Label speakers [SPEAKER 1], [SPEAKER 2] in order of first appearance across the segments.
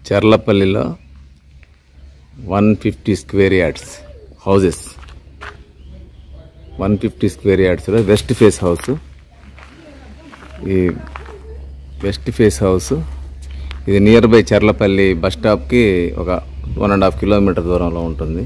[SPEAKER 1] చర్లపల్లిలో one fifty square yards houses one fifty square యార్డ్స్లో west face house ఈ west face house ఇది near by Charlapalli bus స్టాప్కి ఒక one and half kilometre దూరంలో ఉంటుంది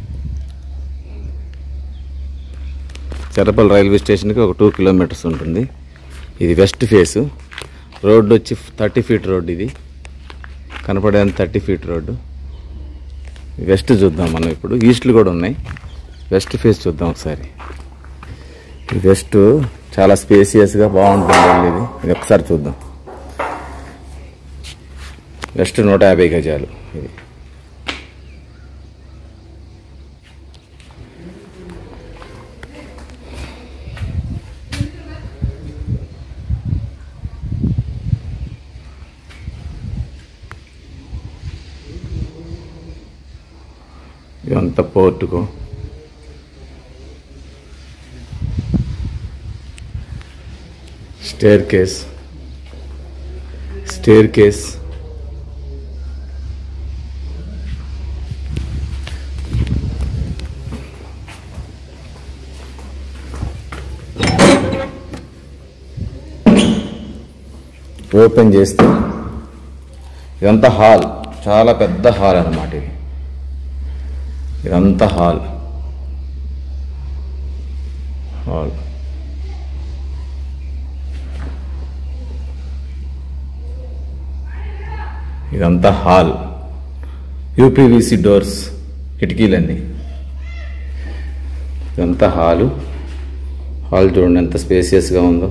[SPEAKER 1] చర్లపల్లి రైల్వే స్టేషన్కి ఒక టూ కిలోమీటర్స్ ఉంటుంది ఇది వెస్ట్ ఫేసు రోడ్డు వచ్చి థర్టీ ఫీట్ రోడ్డు ఇది కనపడేంత థర్టీ ఫీట్ రోడ్డు వెస్ట్ చూద్దాం మనం ఇప్పుడు ఈస్ట్లు కూడా ఉన్నాయి వెస్ట్ ఫేస్ చూద్దాం ఒకసారి ఈ వెస్ట్ చాలా స్పేసియస్గా బాగుంటుంది ఇల్లు ఇది ఇది ఒకసారి చూద్దాం వెస్ట్ నూట యాభై గజాలు ఇది ఇదంతా పోర్టుకు staircase staircase open చేస్తే ఇదంతా హాల్ చాలా పెద్ద హాల్ అన్నమాట ఇది ఇదంతా హాల్ హాల్ ఇదంతా హాల్ యూపీవీసీ డోర్స్ కిటికీలన్నీ ఇదంతా హాలు హాల్ చూడండి ఎంత స్పేసియస్గా ఉందో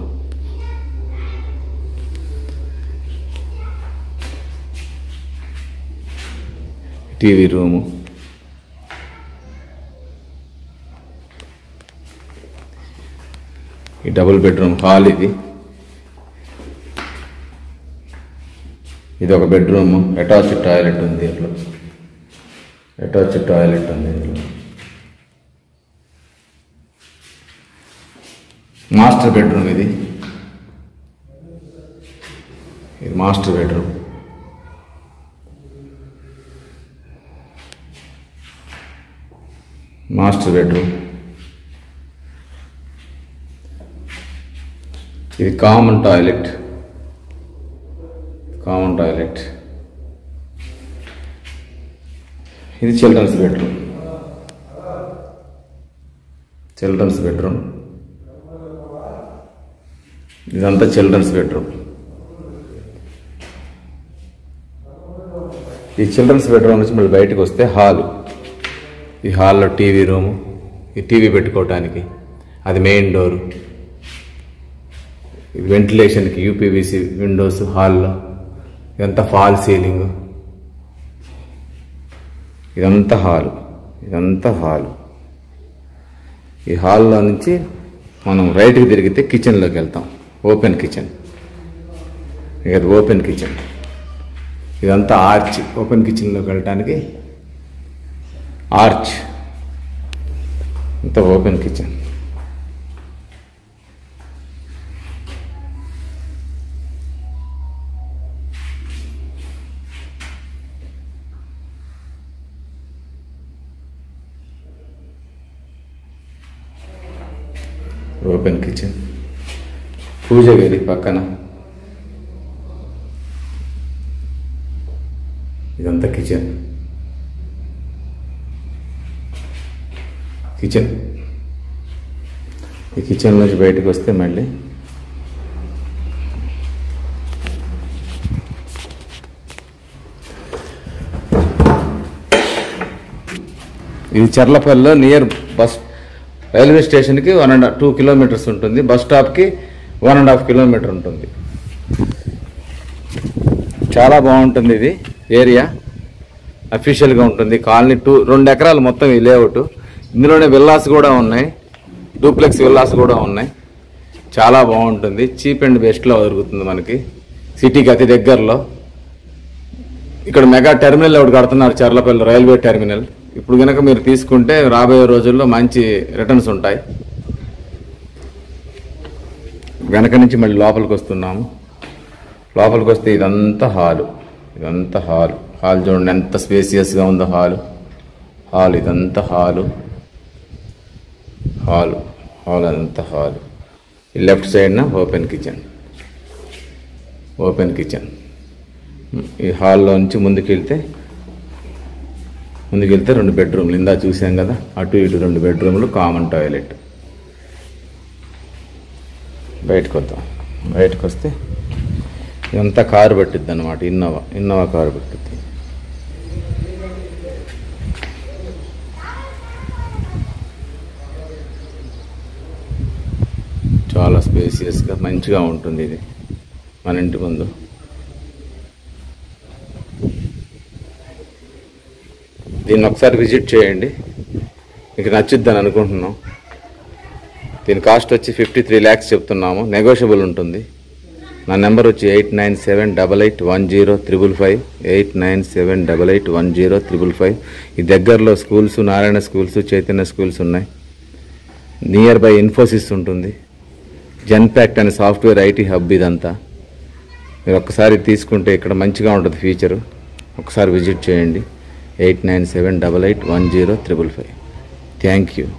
[SPEAKER 1] టీవీ రూము ఈ డబుల్ బెడ్రూమ్ హాల్ ఇది ఇది ఒక బెడ్రూమ్ అటాచ్డ్ టాయిలెట్ ఉంది దీంట్లో అటాచ్డ్ టాయిలెట్ ఉంది దీంట్లో మాస్టర్ బెడ్రూమ్ ఇది ఇది మాస్టర్ బెడ్రూమ్ మాస్టర్ బెడ్రూమ్ ఇది కామన్ టాయిలెట్ కామన్ టాయిలెట్ ఇది చిల్డ్రన్స్ బెడ్రూమ్ చిల్డ్రన్స్ బెడ్రూమ్ ఇదంతా చిల్డ్రన్స్ బెడ్రూమ్ ఈ చిల్డ్రన్స్ బెడ్రూమ్ నుంచి మళ్ళీ బయటకు వస్తే హాలు ఈ హాల్లో టీవీ రూము ఈ టీవీ పెట్టుకోవటానికి అది మెయిన్ డోరు ఇది వెంటిలేషన్కి యూపీవీసీ విండోస్ హాల్లో ఇదంతా ఫాల్ సీలింగ్ ఇదంతా హాలు ఇదంతా హాలు ఈ హాల్లో నుంచి మనం రైట్కి తిరిగితే కిచెన్లోకి వెళ్తాం ఓపెన్ కిచెన్ ఇది ఓపెన్ కిచెన్ ఇదంతా ఆర్చ్ ఓపెన్ కిచెన్లోకి వెళ్ళటానికి ఆర్చ్ ఇంత ఓపెన్ కిచెన్ ఓపెన్ కిచెన్ పూజ గది పక్కన ఇదంతా కిచెన్ కిచెన్ ఈ కిచెన్ నుంచి బయటకు వస్తే మళ్ళీ ఇది చర్లపల్లిలో నియర్ బస్ రైల్వే స్టేషన్కి వన్ అండ్ టూ కిలోమీటర్స్ ఉంటుంది బస్ స్టాప్కి వన్ అండ్ హాఫ్ కిలోమీటర్ ఉంటుంది చాలా బాగుంటుంది ఇది ఏరియా అఫీషియల్గా ఉంటుంది కాలనీ టూ రెండు ఎకరాలు మొత్తం ఈ లేఅవుట్ ఇందులోనే విల్లాస్ కూడా ఉన్నాయి డూప్లెక్స్ విల్లాస్ కూడా ఉన్నాయి చాలా బాగుంటుంది చీప్ అండ్ బెస్ట్లో దొరుకుతుంది మనకి సిటీకి అతి దగ్గరలో ఇక్కడ మెగా టెర్మినల్ ఒకటి కడుతున్నారు చర్లపల్లి రైల్వే టెర్మినల్ ఇప్పుడు కనుక మీరు తీసుకుంటే రాబోయే రోజుల్లో మంచి రిటర్న్స్ ఉంటాయి వెనక నుంచి మళ్ళీ లోపలికి వస్తున్నాము లోపలికి వస్తే ఇదంతా హాలు ఇదంతా హాలు హాల్ చూడండి ఎంత స్పేసియస్గా ఉందో హాలు హాల్ ఇదంతా హాలు హాల్ హాల్ అంతా హాలు ఈ లెఫ్ట్ సైడ్న ఓపెన్ కిచెన్ ఓపెన్ కిచెన్ ఈ హాల్లో నుంచి ముందుకు వెళ్తే ముందుకు వెళ్తే రెండు బెడ్రూమ్లు ఇందా చూసాం కదా అటు ఇటు రెండు బెడ్రూమ్లు కామన్ టాయిలెట్ బయటకు వద్దాం బయటకు వస్తే ఇదంతా కారు పట్టిద్ది అనమాట ఇన్నోవా ఇన్నోవా కారు పట్టిద్ది చాలా స్పేసియస్గా మంచిగా ఉంటుంది ఇది మన ఇంటి ముందు దీన్ని ఒకసారి విజిట్ చేయండి మీకు నచ్చుద్దని అనుకుంటున్నాం దీని కాస్ట్ వచ్చి ఫిఫ్టీ త్రీ ల్యాక్స్ చెప్తున్నాము నెగోషియబుల్ ఉంటుంది నా నెంబర్ వచ్చి eight nine seven double eight one zero triple five eight nine seven double eight one zero triple five ఈ దగ్గరలో schools Narayana schools Chaitanya schools ఉన్నాయి నియర్ బై ఇన్ఫోసిస్ ఉంటుంది జెన్పాక్ట్ అనే సాఫ్ట్వేర్ ఐటీ హబ్ ఇదంతా మీరు ఒక్కసారి తీసుకుంటే ఇక్కడ మంచిగా ఉంటుంది ఫీచరు ఒకసారి విజిట్ చేయండి eight nine seven double eight one zero triple five thank you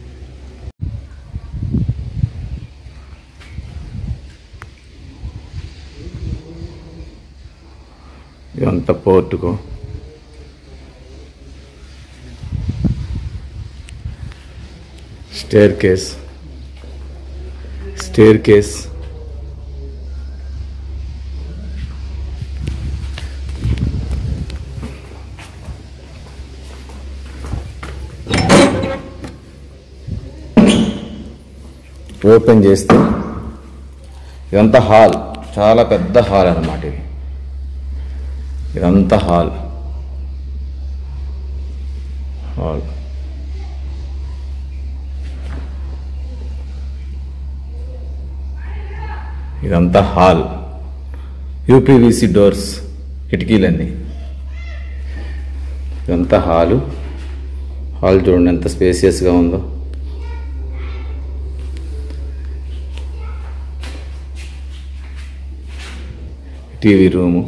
[SPEAKER 1] ఇదంతా portico staircase staircase open చేస్తే ఇదంతా హాల్ చాలా పెద్ద హాల్ అన్నమాట ఇది ఇదంతా హాల్ హాల్ ఇదంతా హాల్ యూపీవీసీ డోర్స్ కిటికీలన్నీ ఇదంతా హాలు హాల్ చూడండి ఎంత స్పేసియస్గా ఉందో టీవీ రూము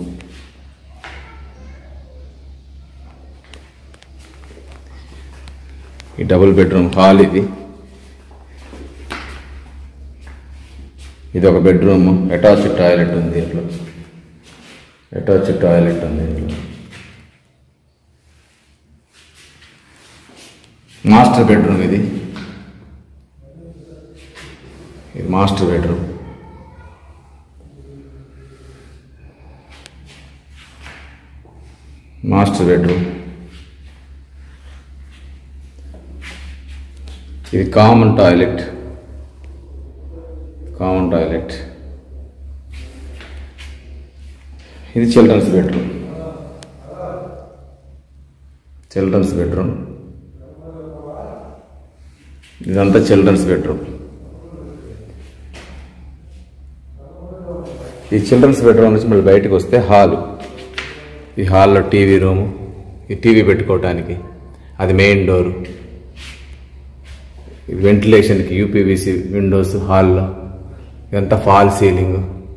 [SPEAKER 1] ఈ డబుల్ బెడ్రూమ్ హాల్ ఇది ఇది ఒక బెడ్రూమ్ అటాచ్డ్ టాయిలెట్ ఉంది దీంట్లో అటాచ్డ్ టాయిలెట్ ఉంది దీంట్లో మాస్టర్ బెడ్రూమ్ ఇది ఇది మాస్టర్ బెడ్రూమ్ మాస్టర్ బెడ్రూమ్ ఇది కామన్ టాయిలెట్ కామన్ టాయిలెట్ ఇది చిల్డ్రన్స్ బెడ్రూమ్ చిల్డ్రన్స్ బెడ్రూమ్ ఇదంతా చిల్డ్రన్స్ బెడ్రూమ్ ఈ చిల్డ్రన్స్ బెడ్రూమ్ నుంచి మళ్ళీ బయటకు వస్తే హాలు ఈ హాల్లో టీవీ రూము ఈ టీవీ పెట్టుకోవటానికి అది మెయిన్ డోరు ఇది వెంటిలేషన్కి యూపీవీసీ విండోస్ హాల్లో ఇదంతా ఫాల్ సీలింగ్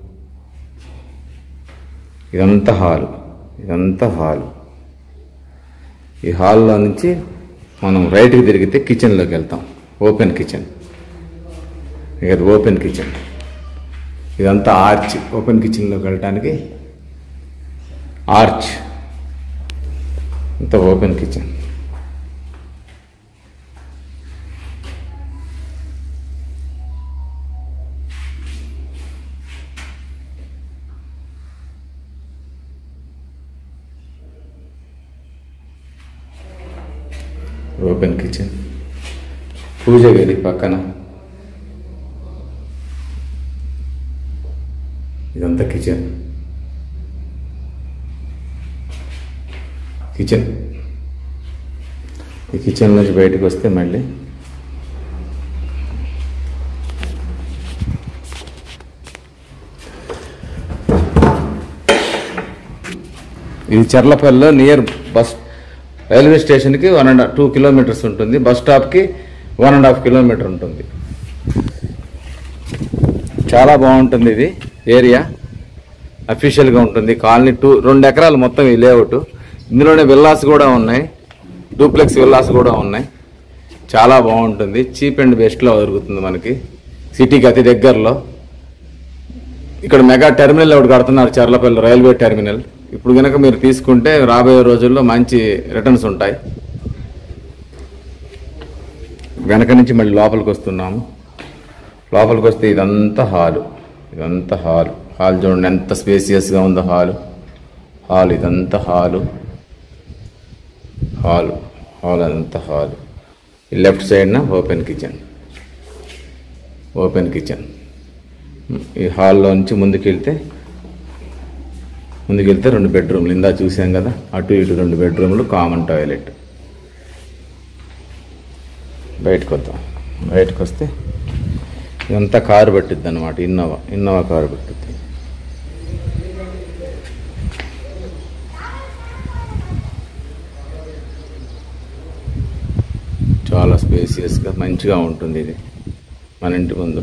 [SPEAKER 1] ఇదంతా హాలు ఇదంతా హాలు ఈ హాల్లో నుంచి మనం రైట్కి తిరిగితే కిచెన్లోకి వెళ్తాం ఓపెన్ కిచెన్ ఇక ఓపెన్ కిచెన్ ఇదంతా ఆర్చ్ ఓపెన్ కిచెన్లోకి వెళ్ళటానికి ఆర్చ్ ఇంత ఓపెన్ కిచెన్ ఓపెన్ కిచెన్ పూజ గది పక్కన ఇదంతా కిచెన్ కిచెన్ ఈ కిచెన్ నుంచి బయటకు వస్తే మళ్ళీ ఇది చర్లపల్లిలో నియర్ బస్ రైల్వే స్టేషన్కి వన్ అండ్ టూ కిలోమీటర్స్ ఉంటుంది బస్ స్టాప్కి వన్ అండ్ హాఫ్ కిలోమీటర్ ఉంటుంది చాలా బాగుంటుంది ఇది ఏరియా అఫీషియల్గా ఉంటుంది కాలనీ టూ రెండు ఎకరాలు మొత్తం ఈ లేఅవుట్ ఇందులోనే విల్లాస్ కూడా ఉన్నాయి డూప్లెక్స్ విల్లాస్ కూడా ఉన్నాయి చాలా బాగుంటుంది చీప్ అండ్ బెస్ట్లో దొరుకుతుంది మనకి సిటీకి అతి దగ్గరలో ఇక్కడ మెగా టెర్మినల్ ఒకటి కడుతున్నారు చర్లపల్లి రైల్వే టెర్మినల్ ఇప్పుడు కనుక మీరు తీసుకుంటే రాబోయే రోజుల్లో మంచి రిటర్న్స్ ఉంటాయి వెనక నుంచి మళ్ళీ లోపలికి వస్తున్నాము లోపలికి వస్తే ఇదంతా హాలు ఇదంతా హాల్ హాల్ చూడండి ఎంత స్పేసియస్గా ఉందో హాలు హాల్ ఇదంతా హాలు హాల్ హాల్ అదంతా హాల్ ఈ లెఫ్ట్ సైడ్న ఓపెన్ కిచెన్ ఓపెన్ కిచెన్ ఈ హాల్లో నుంచి ముందుకు వెళ్తే ముందుకు వెళ్తే రెండు బెడ్రూమ్లు ఇందా చూసాం కదా అటు ఇటు రెండు బెడ్రూమ్లు కామన్ టాయిలెట్ బయటకు వద్దాం బయటకు వస్తే ఇదంతా కారు పట్టిద్ది అనమాట ఇన్నోవా ఇన్నోవా కారు పట్టిద్ది చాలా స్పేసియస్గా మంచిగా ఉంటుంది ఇది మన ఇంటి ముందు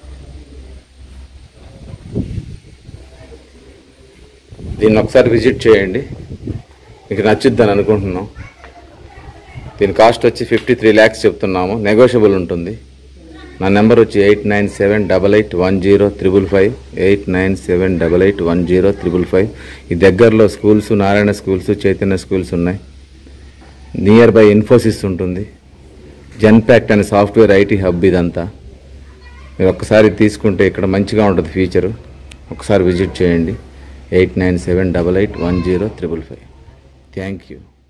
[SPEAKER 1] దీన్ని ఒకసారి విజిట్ చేయండి మీకు నచ్చుద్దని అనుకుంటున్నాం దీని కాస్ట్ వచ్చి ఫిఫ్టీ త్రీ ల్యాక్స్ చెప్తున్నాము నెగోషియబుల్ ఉంటుంది నా నెంబర్ వచ్చి eight nine seven double eight one zero triple five eight nine seven double eight one zero triple five ఈ దగ్గరలో schools Narayana schools Chaitanya schools ఉన్నాయి నియర్ బై ఇన్ఫోసిస్ ఉంటుంది జెన్పాక్ట్ అనే సాఫ్ట్వేర్ ఐటీ హబ్ ఇదంతా మీరు ఒక్కసారి తీసుకుంటే ఇక్కడ మంచిగా ఉంటుంది ఫీచరు ఒకసారి విజిట్ చేయండి eight nine seven double eight one zero triple five thank you